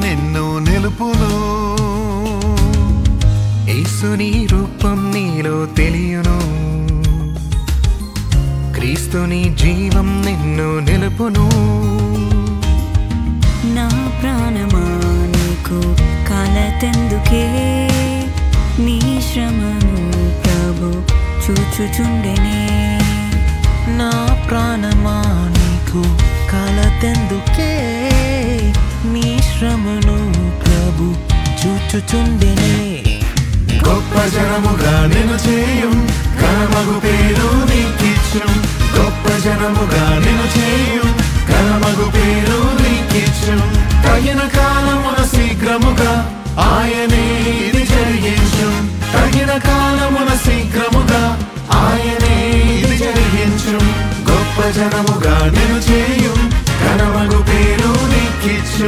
నిన్ను నిలుపును యేసుని రూపం నీలో తెలియను క్రీస్తుని జీవం నిన్ను నిలుపును నా ప్రాణమా నీకు కలతెందుకే నీ శ్రమను ప్రభు చూచుచుండెనే నా ప్రాణమా నీకు కలతెందుకే నీ శ్రమను ప్రభు చూచుచుండెనే గొప్ప జనముగా నేను చేయం కనమగు పేరు నీకిచ్చు గొప్ప జనముగా నేను చేయం కనమగు పేరు నీకిచ్చు తగిన కాలమున శీఘ్రముగా ఆయనే ఇది జరిగించు తగిన కాలమున శీఘ్రముగా ఆయనే ఇది జరిగించు గొప్ప జనముగా నేను చేయం కనమగు పేరు నీకిచ్చు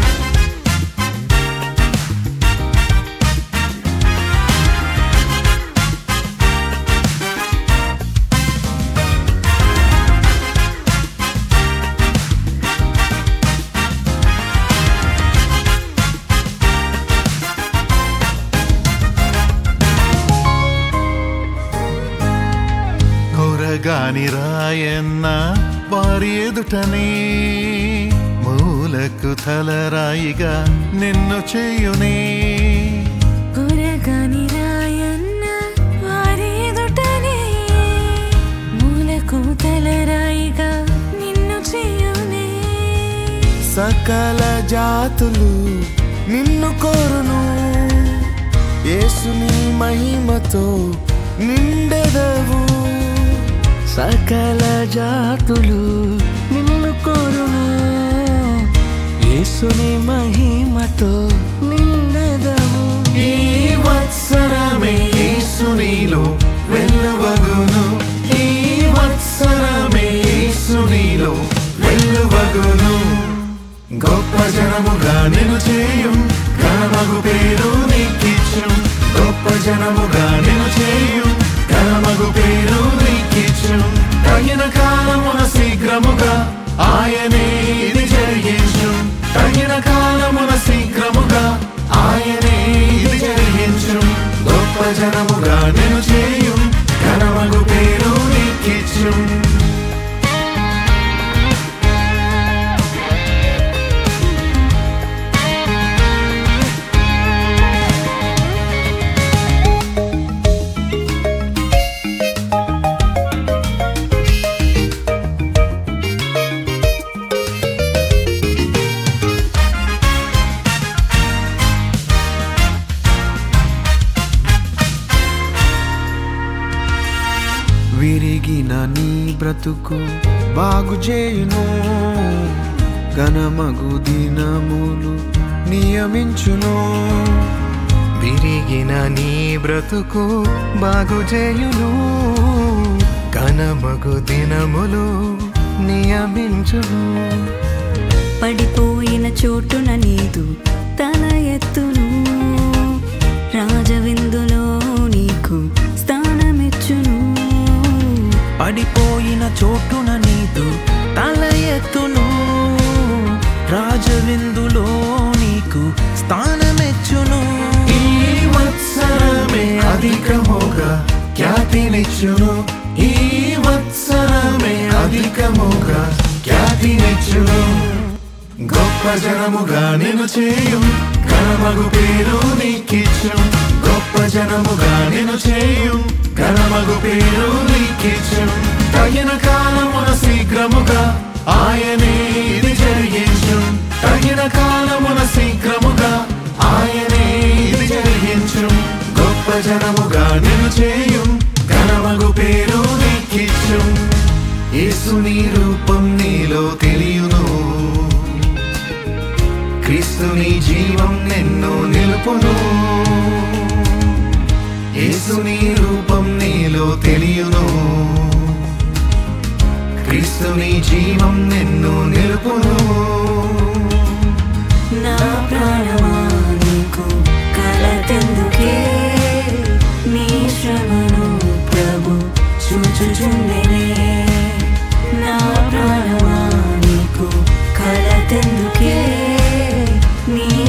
కొరగాని రాయన్న వారి ఎదుటనే మూలకు తలరాయిగా నిన్ను చేయునే కొరగాని రాయన్న వారి ఎదుటనే మూలకు తలరాయిగా నిన్ను చేయునే సకల జాతులు నిన్ను కోరును యేసుని మహిమతో నిండెదవు సకల జాతులు నిన్ను కోరును యేసుని మహిమతో నిండెదవు ఈ వత్సరమే యేసునిలో వెల్లువగును ఈ వత్సరమే యేసునిలో వెల్లువగును గొప్ప జనముగా నేను చేయం కనమగు పేరు నీకిచ్చు గొప్ప జనముగా నేను చేయం కనమగు పేరు నీకిచ్చు తగిన కాలమున శీఘ్రముగా ఆయనే ఇది జరిగించు తగిన కాలమున శీఘ్రముగా ఆయనే ఇది జరిగించు గొప్ప జనముగా నేను చేయం కనమగు పేరు నీకిచ్చు విరిగిన నీ బ్రతుకు బాగు చేయును ఘనమగు దినములు నియమించును విరిగిన నీ బ్రతుకు బాగు చేయును కనమగు దినములు నియమించును పడిపోయిన చోటున నీదు తల ఎత్తును రాజవిందులో నీకు స్థానమిచ్చును పడిపోయిన చోటున నీదు తల ఎత్తును రాజవిందులో నీకు స్థానమెచ్చును ఈ వత్సరమే అధికముగా ఖ్యాతినిచ్చును ఈ వత్సరమే అధికముగా ఖ్యాతినిచ్చును గొప్ప జనముగా నేను చేయు కనమగు పేరు నీకిచ్చు గొప్ప జనముగా నేను చేయు కనమగు పేరు నీకిచ్చు తగిన కాలమున శీఘ్రముగా ఆయనే ఇది జరిగించు తగిన కాలమున శీఘ్రముగా ఆయనే ఇది జరిగించు గొప్ప జనముగా నేను చేయు ఘనమగు పేరు నీకిచ్చు యేసుని రూపం నీలో తెలియను క్రీస్తుని జీవం నిన్ను నిలుపును యేసుని రూపం నీలో తెలియను క్రీస్తుని జీవం నిన్ను నిలుపును నా ప్రాణమా నీకు కలతెందుకే నీ శ్రమను ప్రభు చూచుచుండెనే నా ప్రాణమా నీకు కలతెందుకే నీ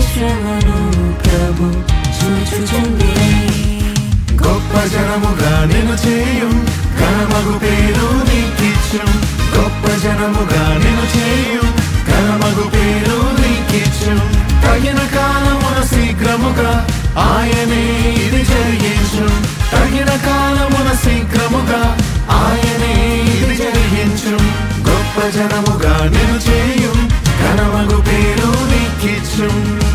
చేయు ఘనమగు పేరు నీకిచ్చు గొప్ప జనముగా నిన్ను చేయు ఘనమగు పేరు నీకిచ్చు తగిన కాలమున శీఘ్రముగా ఆయనే ఇది జరిగించు తగిన కాలమున శీఘ్రముగా ఆయనే ఇది జరిగించు గొప్ప జనముగా నిన్ను చేయు ఘనమగు పేరు నీకిచ్చు